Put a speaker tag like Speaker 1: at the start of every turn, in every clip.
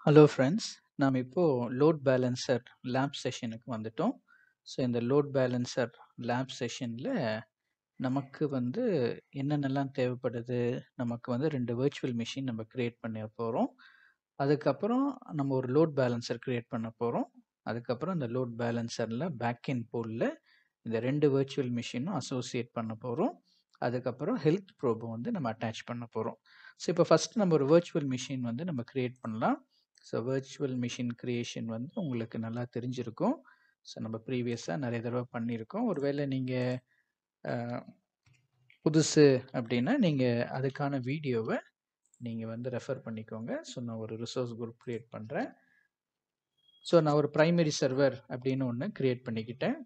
Speaker 1: Hello friends நாம் இப்போ load balancer lab செஷனுக்கு வந்துட்டோம் ஸோ இந்த லோட் பேலன்சர் லேப் செஷனில் நமக்கு வந்து என்னென்னலாம் தேவைப்படுது நமக்கு வந்து ரெண்டு virtual மிஷின் நம்ம க்ரியேட் பண்ண போகிறோம் அதுக்கப்புறம் நம்ம ஒரு லோட் பேலன்சர் க்ரியேட் பண்ண போகிறோம் அதுக்கப்புறம் இந்த லோட் பேலன்சரில் பேக் எண்ட் போலில் இந்த ரெண்டு virtual மிஷினும் அசோசியேட் பண்ண போகிறோம் அதுக்கப்புறம் ஹெல்த் ப்ரோபை வந்து நம்ம அட்டாச் பண்ண போகிறோம் ஸோ இப்போ ஃபஸ்ட் நம்ம ஒரு virtual மிஷின் வந்து நம்ம க்ரியேட் பண்ணலாம் ஸோ virtual மிஷின் க்ரியேஷன் வந்து உங்களுக்கு நல்லா தெரிஞ்சிருக்கும் ஸோ நம்ம ப்ரீவியஸாக நிறைய தடவை பண்ணியிருக்கோம் ஒருவேளை நீங்கள் புதுசு அப்படின்னா நீங்கள் அதுக்கான வீடியோவை நீங்கள் வந்து ரெஃபர் பண்ணிக்கோங்க ஸோ நான் ஒரு ரிசோர்ஸ் குரூப் க்ரியேட் பண்ணுறேன் ஸோ நான் ஒரு ப்ரைமரி சர்வர் அப்படின்னு ஒன்று க்ரியேட் பண்ணிக்கிட்டேன்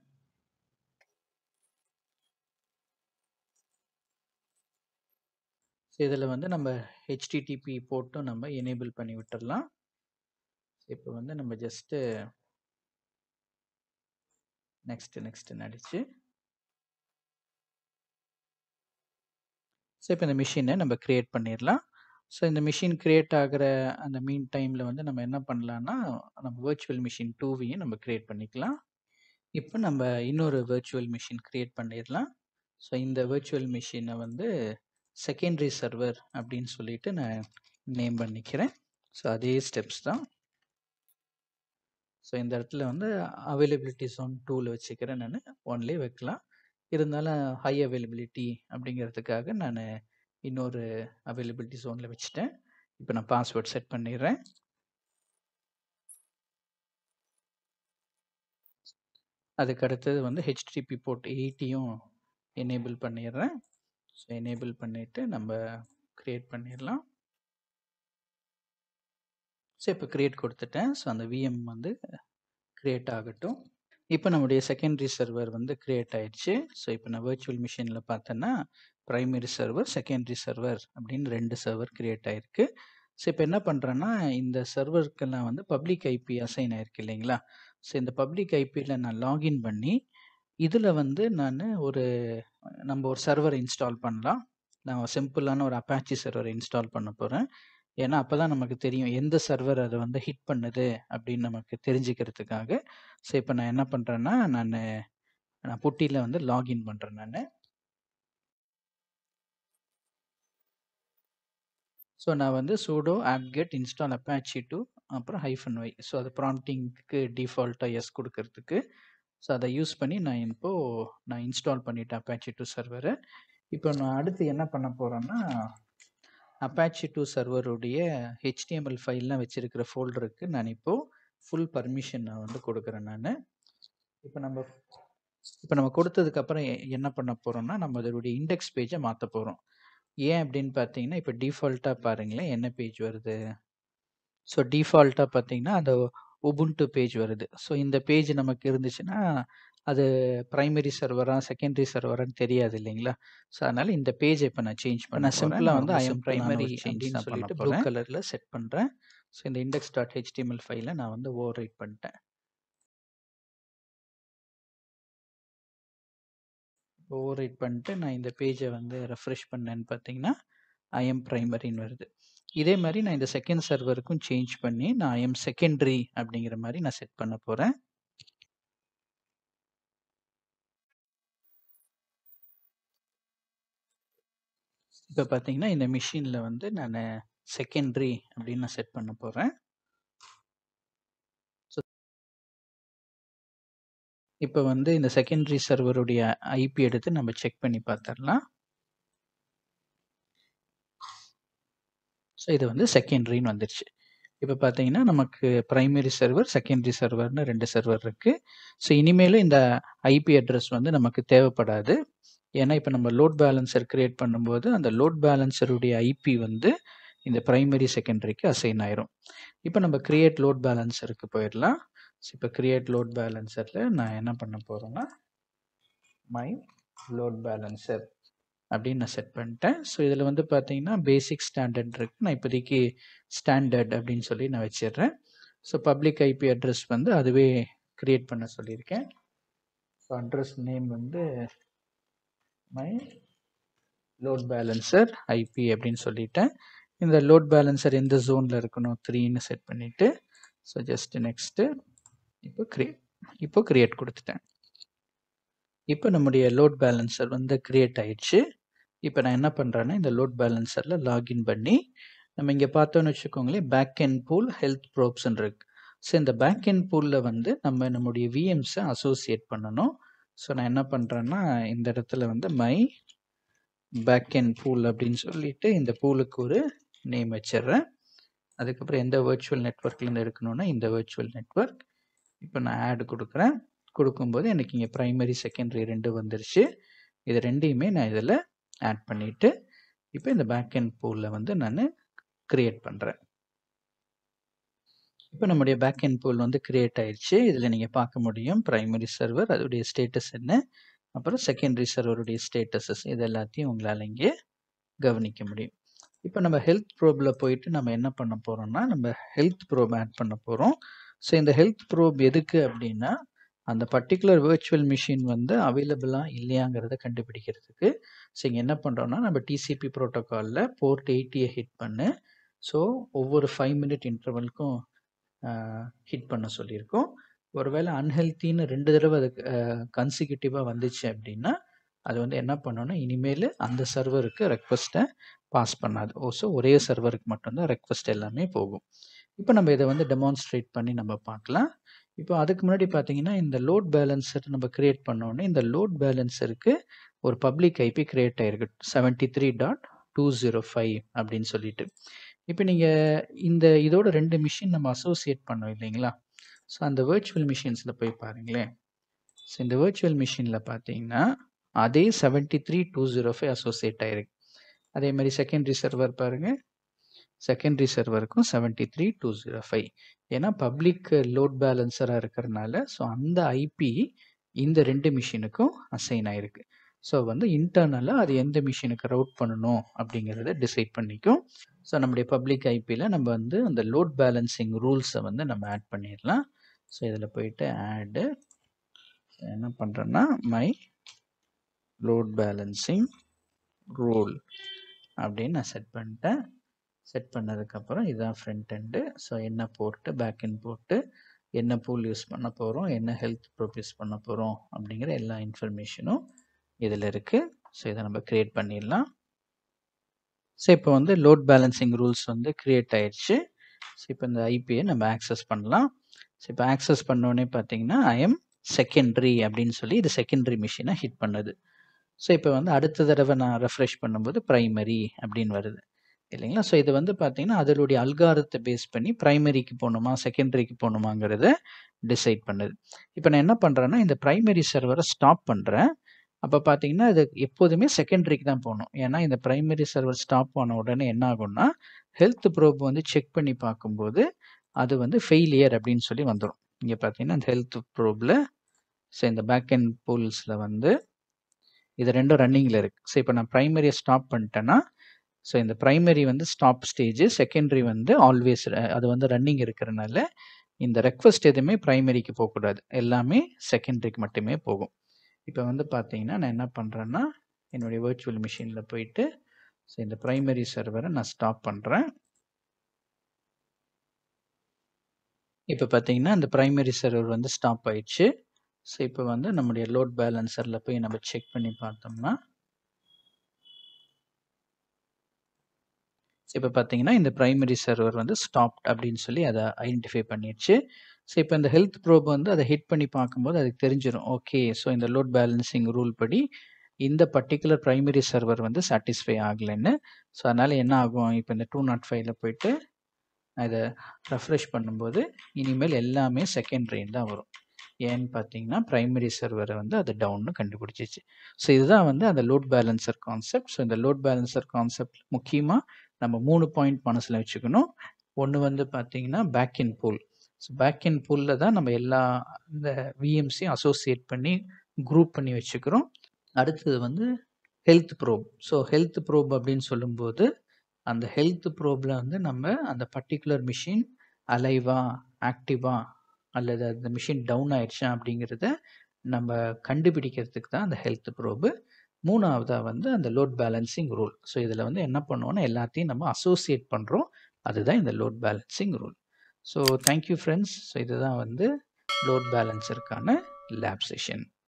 Speaker 1: ஸோ இதில் வந்து நம்ம ஹெச்டிடிபி போட்டும் நம்ம எனேபிள் பண்ணி விட்டுடலாம் இப்போ வந்து நம்ம ஜஸ்ட்டு நெக்ஸ்ட் நெக்ஸ்ட் நடிச்சு ஸோ இப்போ இந்த மிஷினை நம்ம க்ரியேட் பண்ணிடலாம் ஸோ இந்த மிஷின் க்ரியேட் ஆகிற அந்த மீன் டைமில் வந்து நம்ம என்ன பண்ணலான்னா நம்ம virtual மிஷின் டூவையும் நம்ம க்ரியேட் பண்ணிக்கலாம் இப்போ நம்ம இன்னொரு virtual மிஷின் க்ரியேட் பண்ணிடலாம் ஸோ இந்த virtual மிஷினை வந்து செகண்டரி சர்வர் அப்படின்னு சொல்லிட்டு நான் நேம் பண்ணிக்கிறேன் ஸோ அதே ஸ்டெப்ஸ் தான் ஸோ இந்த இடத்துல வந்து அவைலபிலிட்டி ஜோன் டூவில் வச்சுக்கிறேன் நான் ஒன்லேயே வைக்கலாம் இருந்தாலும் ஹை அவைலபிலிட்டி அப்படிங்கிறதுக்காக நான் இன்னொரு அவைலபிலிட்டி ஜோனில் வச்சுட்டேன் இப்போ நான் பாஸ்வேர்ட் செட் பண்ணிடுறேன் அதுக்கு அடுத்தது வந்து ஹெச்டிபி போர்ட் எயிட்டியும் எனேபிள் பண்ணிடுறேன் ஸோ எனேபிள் பண்ணிவிட்டு நம்ம க்ரியேட் பண்ணிடலாம் ஸோ இப்போ க்ரியேட் கொடுத்துட்டேன் ஸோ அந்த விஎம் வந்து க்ரியேட் ஆகட்டும் இப்போ நம்முடைய செகண்டரி சர்வர் வந்து க்ரியேட் ஆயிடுச்சு ஸோ இப்போ நான் virtual மிஷினில் பார்த்தேன்னா ப்ரைமரி சர்வர் செகண்டரி சர்வர் அப்படின்னு ரெண்டு சர்வர் க்ரியேட் ஆயிருக்கு ஸோ இப்போ என்ன பண்ணுறேன்னா இந்த சர்வருக்கெல்லாம் வந்து பப்ளிக் ஐபி அசைன் ஆயிருக்கு இல்லைங்களா ஸோ இந்த பப்ளிக் ஐபியில் நான் லாகின் பண்ணி இதில் வந்து நான் ஒரு நம்ம ஒரு சர்வரை இன்ஸ்டால் பண்ணலாம் நான் சிம்பிளான ஒரு அப்பாச்சி சர்வரை இன்ஸ்டால் பண்ண போகிறேன் ஏன்னா அப்போ தான் நமக்கு தெரியும் எந்த சர்வர் அதை வந்து ஹிட் பண்ணுது அப்படின்னு நமக்கு தெரிஞ்சுக்கிறதுக்காக ஸோ இப்போ நான் என்ன பண்ணுறேன்னா நான் நான் புட்டியில் வந்து லாகின் பண்ணுறேன் நான் ஸோ நான் வந்து sudo apt-get install apache two அப்புறம் ஹைஃபன் ஒய் ஸோ அது ப்ராம்ப்டிங்க்கு டிஃபால்ட்டாக எஸ் கொடுக்கறதுக்கு ஸோ அதை யூஸ் பண்ணி நான் இப்போது நான் இன்ஸ்டால் பண்ணிட்டேன் அப்பாச்சி டூ சர்வரை இப்போ நான் அடுத்து என்ன பண்ண போகிறேன்னா அப்பாச்சி டூ சர்வருடைய ஹெச்டிஎம்எல் ஃபைல்லாம் வச்சுருக்கிற ஃபோல்டருக்கு நான் இப்போது ஃபுல் பர்மிஷன் நான் வந்து கொடுக்குறேன் நான் இப்போ நம்ம இப்போ நம்ம கொடுத்ததுக்கப்புறம் என்ன பண்ண போகிறோம்னா நம்ம அதோடைய இண்டெக்ஸ் பேஜை மாற்ற போகிறோம் ஏன் அப்படின்னு பார்த்தீங்கன்னா இப்போ டிஃபால்ட்டாக பாருங்களேன் என்ன பேஜ் வருது ஸோ டிஃபால்ட்டாக பார்த்தீங்கன்னா அந்த உபுண்டு பேஜ் வருது ஸோ இந்த பேஜ் நமக்கு இருந்துச்சுன்னா அது ப்ரைமரி சர்வரா செகண்டரி சர்வரான்னு தெரியாது இல்லைங்களா ஸோ அதனால் இந்த பேஜை இப்போ நான் சேஞ்ச் பண்ண நான் சிம்பிளாக வந்து ஐ எம் ப்ரைமரி அப்படின்னு சொல்லிட்டு ப்ளூ கலரில் செட் பண்ணுறேன் ஸோ இந்த இண்டெக்ஸ் டாட் ஹெச்டிஎம்எல் ஃபைலை நான் வந்து ஓவர் ரைட் பண்ணிட்டேன் ஓவர் ரைட் பண்ணிட்டு நான் இந்த பேஜை வந்து ரெஃப்ரெஷ் பண்ணேன்னு பார்த்தீங்கன்னா ஐஎம் ப்ரைமரின்னு வருது இதே மாதிரி நான் இந்த செகண்ட் சர்வருக்கும் சேஞ்ச் பண்ணி நான் ஐஎம் செகண்டரி அப்படிங்கிற மாதிரி நான் செட் பண்ண போகிறேன் இப்போ பார்த்தீங்கன்னா இந்த மிஷினில் வந்து நான் செகண்டரி அப்படின்னு நான் செட் பண்ண போகிறேன் ஸோ இப்போ வந்து இந்த செகண்டரி சர்வருடைய ஐபி எடுத்து நம்ம செக் பண்ணி பார்த்துடலாம் ஸோ இது வந்து செகண்டரின்னு வந்துருச்சு இப்போ பார்த்தீங்கன்னா நமக்கு ப்ரைமரி சர்வர் செகண்டரி சர்வர்னு ரெண்டு சர்வர் இருக்குது ஸோ இனிமேலும் இந்த ஐபி அட்ரஸ் வந்து நமக்கு தேவைப்படாது ஏன்னா இப்போ நம்ம லோட் பேலன்சர் க்ரியேட் பண்ணும்போது அந்த லோட் பேலன்சருடைய ஐபி வந்து இந்த ப்ரைமரி செகண்டரிக்கு அசைன் ஆயிரும் இப்போ நம்ம க்ரியேட் லோட் பேலன்சருக்கு போயிடலாம் ஸோ இப்போ க்ரியேட் லோட் பேலன்சரில் நான் என்ன பண்ண போகிறேன்னா மை லோட் பேலன்சர் அப்படின்னு நான் செட் பண்ணிட்டேன் ஸோ இதில் வந்து பார்த்தீங்கன்னா பேசிக் ஸ்டாண்டர்ட் இருக்குது நான் இப்போதைக்கு ஸ்டாண்டர்ட் அப்படின்னு சொல்லி நான் வச்சிடுறேன் ஸோ பப்ளிக் ஐபி அட்ரஸ் வந்து அதுவே க்ரியேட் பண்ண சொல்லியிருக்கேன் ஸோ அட்ரஸ் நேம் வந்து மை லோட் பேலன்சர் ஐபி அப்படின்னு சொல்லிட்டேன் இந்த லோட் பேலன்சர் எந்த ஜோனில் இருக்கணும் த்ரீன்னு செட் பண்ணிவிட்டு ஸோ ஜஸ்ட் நெக்ஸ்ட்டு இப்போ க்ரியேட் இப்போ க்ரியேட் கொடுத்துட்டேன் இப்போ நம்முடைய லோட் பேலன்சர் வந்து க்ரியேட் ஆயிடுச்சு இப்போ நான் என்ன பண்ணுறேன்னா இந்த லோட் பேலன்சரில் லாகின் பண்ணி நம்ம இங்கே பார்த்தோன்னு வச்சுக்கோங்களேன் பேக் அண்ட் பூல் ஹெல்த் ப்ரோப்ஸ்ன்னு இருக்கு ஸோ இந்த பேக் அண்ட் பூலில் வந்து நம்ம நம்முடைய விஎம்ஸை அசோசியேட் பண்ணணும் ஸோ நான் என்ன பண்ணுறேன்னா இந்த இடத்துல வந்து மை பேக் அண்ட் பூல் அப்படின்னு சொல்லிட்டு இந்த பூலுக்கு ஒரு நேம் வச்சிடுறேன் அதுக்கப்புறம் எந்த வேர்ச்சுவல் நெட்ஒர்க்லேருந்து எடுக்கணும்னா இந்த வேர்ச்சுவல் நெட்ஒர்க் இப்போ நான் ஆட் கொடுக்குறேன் கொடுக்கும்போது எனக்கு இங்கே ப்ரைமரி செகண்டரி ரெண்டு வந்துருச்சு இது ரெண்டையுமே நான் இதில் ஆட் பண்ணிவிட்டு இப்போ இந்த பேக் அண்ட் பூலில் வந்து நான் க்ரியேட் பண்ணுறேன் இப்போ நம்முடைய பேக் அண்ட் பூல் வந்து க்ரியேட் ஆயிடுச்சு இதில் நீங்கள் பார்க்க முடியும் ப்ரைமரி சர்வர் அதோடைய ஸ்டேட்டஸ் என்ன அப்புறம் செகண்டரி சர்வருடைய ஸ்டேட்டஸஸ் இது எல்லாத்தையும் உங்களால் இங்கே கவனிக்க முடியும் இப்போ நம்ம ஹெல்த் ப்ரோபில் போயிட்டு நம்ம என்ன பண்ண போகிறோம்னா நம்ம ஹெல்த் ப்ரோப் ஆட் பண்ண போகிறோம் ஸோ இந்த ஹெல்த் ப்ரோப் எதுக்கு அப்படின்னா அந்த பர்டிகுலர் வேர்ச்சுவல் மிஷின் வந்து அவைலபிளாக இல்லையாங்கிறத கண்டுபிடிக்கிறதுக்கு ஸோ இங்கே என்ன பண்ணுறோம்னா நம்ம டிசிபி ப்ரோட்டோக்காலில் போர்ட் எயிட்டியை ஹிட் பண்ணு ஸோ ஒவ்வொரு ஃபைவ் மினிட் இன்டர்வலுக்கும் ஹிட் பண்ண சொல்லியிருக்கோம் ஒருவேளை அன்ஹெல்த்தின்னு ரெண்டு தடவை அது கன்சிக்யூட்டிவாக வந்துச்சு அப்படின்னா அது வந்து என்ன பண்ணோன்னா இனிமேல் அந்த சர்வருக்கு ரெக்வஸ்ட்டை பாஸ் பண்ணாது ஓ ஸோ ஒரே சர்வருக்கு மட்டும்தான் ரெக்வஸ்ட் எல்லாமே போகும் இப்போ நம்ம இதை வந்து டெமான்ஸ்ட்ரேட் பண்ணி நம்ம பார்க்கலாம் இப்போ அதுக்கு முன்னாடி பார்த்தீங்கன்னா இந்த லோட் பேலன்சர் நம்ம கிரியேட் பண்ணோடனே இந்த லோட் பேலன்சருக்கு ஒரு பப்ளிக் ஐபி கிரியேட் ஆயிருக்கு seventy three dot two zero five அப்படின்னு சொல்லிட்டு இப்போ நீங்கள் இந்த இதோட ரெண்டு மிஷின் நம்ம அசோசியேட் பண்ணோம் இல்லைங்களா ஸோ அந்த வேர்ச்சுவல் மிஷின்ஸில் போய் பாருங்களேன் ஸோ இந்த வேர்ச்சுவல் மிஷினில் பார்த்தீங்கன்னா அதே seventy three two zero five associate ஆயிருக்கு அதே மாதிரி செகண்டரி சர்வர் பாருங்கள் செகண்டரி சர்வருக்கும் seventy three two zero five ஏன்னா பப்ளிக் லோட் பேலன்சராக இருக்கிறனால ஸோ அந்த ஐபி இந்த ரெண்டு மிஷினுக்கும் அசைன் ஆயிருக்கு ஸோ வந்து இன்டர்னலாக அது எந்த மிஷினுக்கு ரவுட் பண்ணணும் அப்படிங்கிறத டிசைட் பண்ணிக்கும் ஸோ நம்முடைய பப்ளிக் ஐபியில் நம்ம வந்து அந்த லோட் பேலன்சிங் ரூல்ஸை வந்து நம்ம ஆட் பண்ணிடலாம் ஸோ இதில் போயிட்டு ஆடு என்ன பண்ணுறேன்னா மை லோட் பேலன்சிங் ரூல் அப்படின்னு நான் செட் பண்ணிட்டேன் செட் பண்ணதுக்கப்புறம் இதுதான் ஃப்ரண்ட் எண்டு ஸோ என்ன போர்ட்டு பேக் எண்ட் போர்ட்டு என்ன பூல் யூஸ் பண்ண போகிறோம் என்ன ஹெல்த் ப்ரூப் யூஸ் பண்ண போகிறோம் அப்படிங்கிற எல்லா இன்ஃபர்மேஷனும் இதில் இருக்குது ஸோ இதை நம்ம க்ரியேட் பண்ணிடலாம் ஸோ இப்போ வந்து லோட் பேலன்சிங் ரூல்ஸ் வந்து க்ரியேட் ஆயிடுச்சு ஸோ இப்போ இந்த ஐபியை நம்ம ஆக்சஸ் பண்ணலாம் ஸோ இப்போ ஆக்சஸ் பண்ணோடனே பார்த்தீங்கன்னா ஐஎம் செகண்டரி அப்படின்னு சொல்லி இது செகண்டரி மிஷினை ஹிட் பண்ணுது ஸோ இப்போ வந்து அடுத்த தடவை நான் ரெஃப்ரெஷ் பண்ணும்போது ப்ரைமரி அப்படின்னு வருது இல்லைங்களா ஸோ இது வந்து பார்த்தீங்கன்னா அதனுடைய அல்காரத்தை பேஸ் பண்ணி ப்ரைமரிக்கு போகணுமா செகண்டரிக்கு போகணுமாங்கிறத டிசைட் பண்ணுது இப்போ நான் என்ன பண்ணுறேன்னா இந்த ப்ரைமரி சர்வரை ஸ்டாப் பண்ணுறேன் அப்போ பார்த்தீங்கன்னா இது எப்போதுமே செகண்டரிக்கு தான் போகணும் ஏன்னா இந்த ப்ரைமரி சர்வர் ஸ்டாப் ஆன உடனே என்ன ஆகும்னா ஹெல்த் ப்ரோப் வந்து செக் பண்ணி பார்க்கும்போது அது வந்து ஃபெயிலியர் அப்படின்னு சொல்லி வந்துடும் இங்கே பார்த்தீங்கன்னா இந்த ஹெல்த் ப்ரோப்பில் ஸோ இந்த பேக் அண்ட் பூல்ஸில் வந்து இது ரெண்டும் ரன்னிங்கில் இருக்குது ஸோ இப்போ நான் ப்ரைமரியை ஸ்டாப் பண்ணிட்டேன்னா ஸோ இந்த ப்ரைமரி வந்து ஸ்டாப் ஸ்டேஜ் செகண்டரி வந்து ஆல்வேஸ் அது வந்து ரன்னிங் இருக்கிறனால இந்த ரெக்வஸ்ட் எதுவுமே ப்ரைமரிக்கு போகக்கூடாது எல்லாமே செகண்டரிக்கு மட்டுமே போகும் இப்போ வந்து பார்த்தீங்கன்னா நான் என்ன பண்ணுறேன்னா என்னுடைய வேர்ச்சுவல் மிஷினில் போயிட்டு ஸோ இந்த ப்ரைமரி சர்வரை நான் ஸ்டாப் பண்ணுறேன் இப்போ பார்த்தீங்கன்னா இந்த ப்ரைமரி சர்வர் வந்து ஸ்டாப் ஆயிடுச்சு ஸோ இப்போ வந்து நம்முடைய லோட் பேலன்சரில் போய் நம்ம செக் பண்ணி பார்த்தோம்னா இப்போ பார்த்தீங்கன்னா இந்த ப்ரைமரி சர்வர் வந்து ஸ்டாப் அப்படின்னு சொல்லி அதை ஐடென்டிஃபை பண்ணிடுச்சு ஸோ இப்போ இந்த ஹெல்த் ப்ரோப் வந்து அதை ஹிட் பண்ணி பார்க்கும்போது அதுக்கு தெரிஞ்சிடும் ஓகே ஸோ இந்த லோட் பேலன்சிங் ரூல் படி இந்த பர்டிகுலர் ப்ரைமரி சர்வர் வந்து சாட்டிஸ்ஃபை ஆகலைன்னு ஸோ அதனால் என்ன ஆகும் இப்போ இந்த டூ நாட் ஃபைவ்ல போயிட்டு இதை ரெஃப்ரெஷ் பண்ணும்போது இனிமேல் எல்லாமே செகண்டரின்னு தான் வரும் ஏன்னு பார்த்தீங்கன்னா ப்ரைமரி சர்வரை வந்து அது டவுன்னு கண்டுபிடிச்சிச்சு ஸோ இதுதான் வந்து அந்த லோட் பேலன்சர் கான்செப்ட் ஸோ இந்த லோட் பேலன்சர் கான்செப்ட் முக்கியமாக நம்ம மூணு பாயிண்ட் மனசில் வச்சுக்கணும் ஒன்று வந்து பார்த்தீங்கன்னா back in pool so back in பூலில் தான் நம்ம எல்லா இந்த விஎம்சியும் அசோசியேட் பண்ணி குரூப் பண்ணி வச்சுக்கிறோம் அடுத்தது வந்து health probe so health probe அப்படின்னு சொல்லும்போது அந்த ஹெல்த் ப்ரோபில் வந்து நம்ம அந்த பர்டிகுலர் மிஷின் அலைவா ஆக்டிவா அல்லது அந்த மிஷின் டவுன் ஆயிடுச்சா அப்படிங்கிறத நம்ம கண்டுபிடிக்கிறதுக்கு தான் அந்த ஹெல்த் ப்ரோபு மூணாவதா வந்து அந்த லோட் பேலன்சிங் ரூல். ஸோ இதில வந்து என்ன பண்ணுவோம்னா, எல்லாத்தையும் நம்ம அசோசியேட் பண்றோம். அதுதான் இந்த load balancing rule. So thank you friends. So இதுதான் வந்து லோட் பேலன்ஸருக்கான லேப் செஷன்.